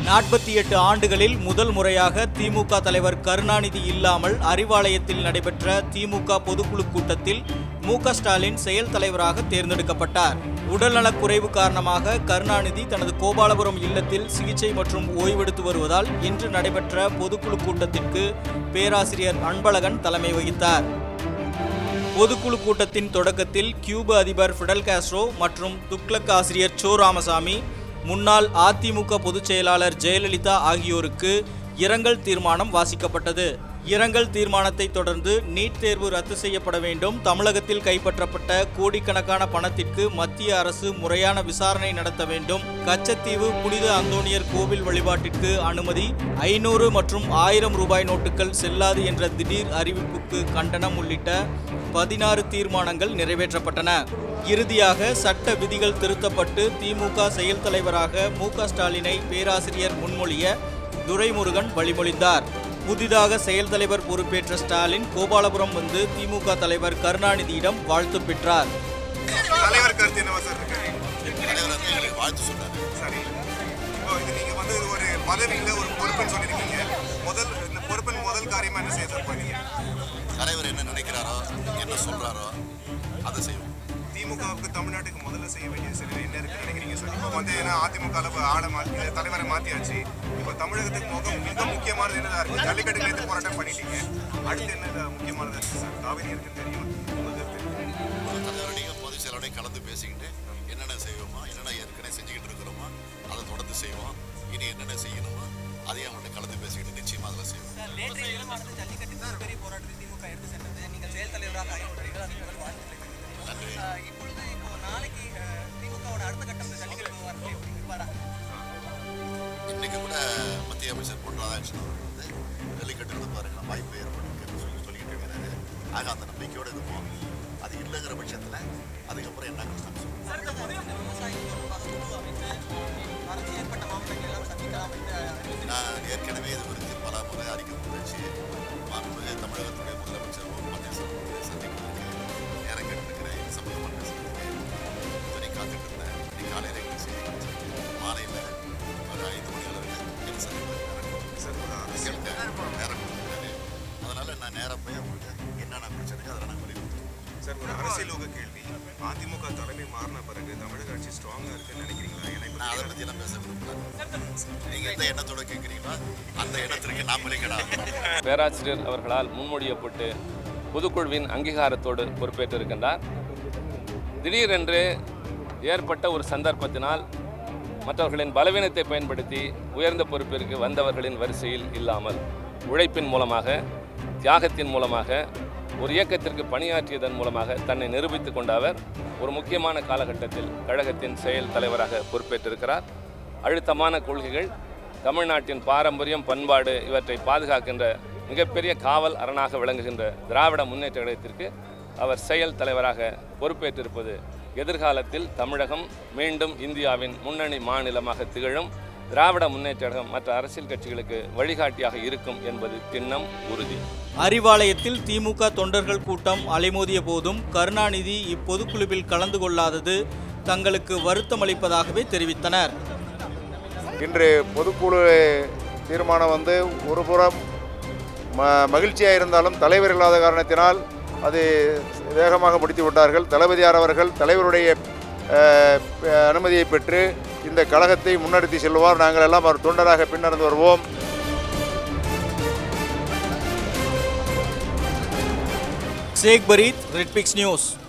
நாற்பத்தி எட்டு ஆண்டுகளில் முதல் முறையாக திமுக தலைவர் கருணாநிதி இல்லாமல் அறிவாலயத்தில் நடைபெற்ற திமுக பொதுக்குழு கூட்டத்தில் மு க ஸ்டாலின் செயல் தலைவராக தேர்ந்தெடுக்கப்பட்டார் உடல்நலக் குறைவு காரணமாக கருணாநிதி தனது கோபாலபுரம் இல்லத்தில் சிகிச்சை மற்றும் ஓய்வெடுத்து வருவதால் இன்று நடைபெற்ற பொதுக்குழு கூட்டத்திற்கு பேராசிரியர் அன்பழகன் தலைமை வகித்தார் பொதுக்குழு கூட்டத்தின் தொடக்கத்தில் கியூப அதிபர் ஃபிடல் காஸ்ட்ரோ மற்றும் துக்ளக் ஆசிரியர் சோ ராமசாமி முன்னாள் அதிமுக பொதுச் செயலாளர் ஜெயலலிதா ஆகியோருக்கு இரங்கல் தீர்மானம் வாசிக்கப்பட்டது இரங்கல் தீர்மானத்தை தொடர்ந்து நீட் தேர்வு ரத்து செய்யப்பட வேண்டும் தமிழகத்தில் கைப்பற்றப்பட்ட கோடிக்கணக்கான பணத்திற்கு மத்திய அரசு முறையான விசாரணை நடத்த வேண்டும் கச்சத்தீவு புனித அந்தோணியர் கோவில் வழிபாட்டிற்கு அனுமதி ஐநூறு மற்றும் ஆயிரம் ரூபாய் நோட்டுகள் செல்லாது என்ற திடீர் அறிவிப்புக்கு கண்டனம் உள்ளிட்ட பதினாறு தீர்மானங்கள் நிறைவேற்றப்பட்டன இறுதியாக சட்ட விதிகள் திருத்தப்பட்டு திமுக செயல் தலைவராக மு க ஸ்டாலினை பேராசிரியர் முன்மொழிய துரைமுருகன் வழிமொழிந்தார் புதிதாக செயல் தலைவர் பொறுப்பேற்ற ஸ்டாலின் கோபாலபுரம் வந்து திமுக தலைவர் கருணாநிதியிடம் வாழ்த்து பெற்றார் தலைவர் கருத்து என்னவா சார் இருக்கு தலைவர் வந்து எங்களுக்கு வாழ்த்து சொன்னார் சரி இப்போ இது நீங்க வந்து ஒரு பதவியில ஒரு பொறுப்புன்னு சொல்லியிருக்கீங்க முதல் இந்த பொறுப்பின் முதல் காரியமா என்ன செய்ய சார் போறீங்க தலைவர் என்ன நினைக்கிறாரோ என்ன சொல்றாரோ அதை செய்வோம் திமுகவுக்கு தமிழ்நாட்டுக்கு முதல்ல செய்ய வேண்டிய சில என்ன இருக்குன்னு நினைக்கிறீங்க சார் இப்போ வந்து ஏன்னா அதிமுக அளவு ஆளை மாற்றி தலைவரை மாத்தியாச்சு இப்போ தமிழகத்துக்கு முகம் மிக முக்கியமானது என்னதா இருக்கு ஜல்லிக்கட்டு நேரத்து போராட்டம் பண்ணிட்டீங்க அடுத்து என்ன முக்கியமானது இருக்கு சார் காவிரி இருக்குன்னு தெரியும் உங்களுக்கு தெரியும் ஒரு தலைவருடையும் பொதுச் செயலருடையும் கலந்து பேசிக்கிட்டு என்னென்ன செய்வோமோ என்னென்ன ஏற்கனவே செஞ்சுக்கிட்டு இருக்கிறோமோ அதை தொடர்ந்து செய்வோம் இனி என்னென்ன செய்யணுமோ அதையும் அவங்கள்ட்ட கலந்து பேசிக்கிட்டு நிச்சயமாக அதில் செய்வோம் நேற்றைய தினமானது ஜல்லிக்கட்டு மிகப்பெரிய போராட்டத்தை திமுக எடுத்து சென்றது நீங்கள் செயல் தலைவராக ஆகிவிட்டீர்கள் அதுக்கு முதல் வாழ்த்துக்களை தெரிவித்துக் நன்றி கொள்கிறேன். ஆஹ் இப்பொழுது இப்போ நாளைக்கு ஆஹ், திமுகவோட அடுத்த கட்டம் இந்த ஜல்லிக்கட்டு விவகாரத்தில் எப்படி இருப்பாரா இன்னைக்கு கூட மத்திய அமைச்சர் பொன் ராதாகிருஷ்ணன் அவர்கள் வந்து ஜல்லிக்கட்டு நடப்பாருங்க வாய்ப்பு ஏற்படுன்னு சொல்லி சொல்லிக்கிட்டு இருக்கிறாரு ஆக அந்த நம்பிக்கையோடு இருப்போம் அது இல்லைங்கிற பட்சத்தில் அதுக்கப்புறம் என்ன கஷ்டம் சொல்லுவோம் இந்த விவசாயிகளோட பசுப்பு அமைத்து வறட்சி ஏற்பட்ட மாவட்டங்கள் எல்லாம் சந்திக்கலாம் என்று அறிவித்து நான் ஏற்கனவே இது குறித்து பல முறை அறிக்கை முயற்சி மாண்புமிகு தமிழகத்துடைய முதலமைச்சர் ஓ பன்னீர்செல்வத்தை சந்திப்பதற்கு நேரம் கேட்டிருக்கிறேன் இது சம்பந்தமாக பேசுறதுக்கு துணை காத்துட்டு இருந்தேன் இன்னைக்கு காலையில் எங்களுக்கு செய்தி கிடைச்சிருக்கு. மாலையில் ஒரு ஐந்து மணி அளவில் என் சந்திப்பதற்கு நேரம் கொடுத்து சார் ஒரு அரசியல் அரசியல் நேரம் கொடுத்துருக்காரு அதனால் நான் நேராக போய் அவங்களுக்கு என்னென்ன பிரச்சனையோ அதை நான் வலியுறுத்துவேன் சார் ஒரு அரசியலோக கேள்வி அதிமுக தலைமை மாறின பிறகு தமிழக ஆட்சி ஸ்ட்ராங்கா இருக்குன்னு நினைக்கிறீங்களா ஏன்னா இப்போ நான் அதை பற்றி எல்லாம் பேச விரும்பல நீங்கள் எந்த எண்ணத்தோட கேட்குறீங்களோ அந்த எண்ணத்திற்கு நான் பலிக்கடா பேராசிரியர் அவர்களால் முன்மொழியப்பட்டு பொதுக்குழுவின் அங்கீகாரத்தோடு பொறுப்பேற்றிருக்கின்றார் திடீரென்று ஏற்பட்ட ஒரு சந்தர்ப்பத்தினால் மற்றவர்களின் பலவீனத்தை பயன்படுத்தி உயர்ந்த பொறுப்பிற்கு வந்தவர்களின் வரிசையில் இல்லாமல் உழைப்பின் மூலமாக தியாகத்தின் மூலமாக ஒரு இயக்கத்திற்கு பணியாற்றியதன் மூலமாக தன்னை நிரூபித்துக் கொண்ட அவர் ஒரு முக்கியமான காலகட்டத்தில் கழகத்தின் செயல் தலைவராக பொறுப்பேற்றிருக்கிறார் அழுத்தமான கொள்கைகள் தமிழ்நாட்டின் பாரம்பரியம் பண்பாடு இவற்றை பாதுகாக்கின்ற மிகப்பெரிய காவல் அரணாக விளங்குகின்ற திராவிட முன்னேற்ற கழகத்திற்கு அவர் செயல் தலைவராக பொறுப்பேற்றிருப்பது எதிர்காலத்தில் தமிழகம் மீண்டும் இந்தியாவின் முன்னணி மாநிலமாக திகழும் திராவிட முன்னேற்ற கழகம் மற்ற அரசியல் கட்சிகளுக்கு வழிகாட்டியாக இருக்கும் என்பது திண்ணம் உறுதி அறிவாலயத்தில் திமுக தொண்டர்கள் கூட்டம் அலைமோதிய போதும் கருணாநிதி இப்பொதுக்குழுவில் கலந்து கொள்ளாதது தங்களுக்கு வருத்தமளிப்பதாகவே தெரிவித்தனர் இன்று பொதுக்குழு தீர்மானம் வந்து ஒரு புறம் ம மகிழ்ச்சியாக இருந்தாலும் தலைவர் இல்லாத காரணத்தினால் அது வேகமாக முடித்து விட்டார்கள் தளபதியார் அவர்கள் தலைவருடைய அஹ், அனுமதியை பெற்று இந்த கழகத்தை முன்னெடுத்து செல்வார் நாங்கள் எல்லாம் அவர் தொண்டராக பின்னர்ந்து வருவோம் சேக் பரீத் ரெட்பிக்ஸ் நியூஸ்